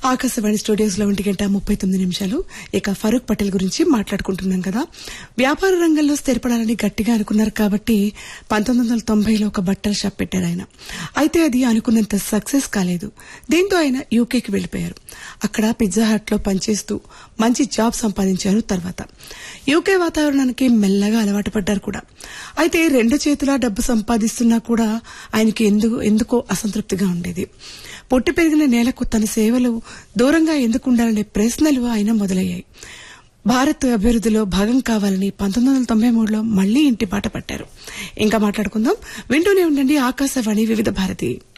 Akashvani studios లో ఒంటి గంట ముప్పై తొమ్మిది నిమిషాలు ఇక ఫరూక్ పటేల్ గురించి మాట్లాడుకుంటున్నాం కదా వ్యాపార రంగంలో స్థిరపడాలని గట్టిగా అనుకున్నారు కాబట్టి పంతొమ్మిది వందల తొంభైలో ఒక బట్టల షాప్ పెట్టారు ఆయన అయితే అది అనుకున్నంత సక్సెస్ కాలేదు దీంతో ఆయన యూకేకి వెళ్లిపోయారు అక్కడ పిజ్జా హట్ లో పనిచేస్తూ మంచి జాబ్ సంపాదించారు తర్వాత యూకే వాతావరణానికి మెల్లగా అలవాటు పడ్డారు కూడా అయితే రెండు చేతుల డబ్బు సంపాదిస్తున్నా కూడా ఆయనకి ఎందుకు ఎందుకో అసంతృప్తిగా ఉండేది పొట్టి పెరిగిన నేలకు తన సేవలు దూరంగా ఎందుకు ఉండాలనే ప్రశ్నలు ఆయన మొదలయ్యాయి భారత్ అభివృద్ధిలో భాగం కావాలని పంతొమ్మిది వందల తొంభై మూడులో మళ్లీ ఇంటి బాట పట్టారు ఇంకా మాట్లాడుకుందాం వింటూనే ఉండండి ఆకాశవాణి వివిధ భారతి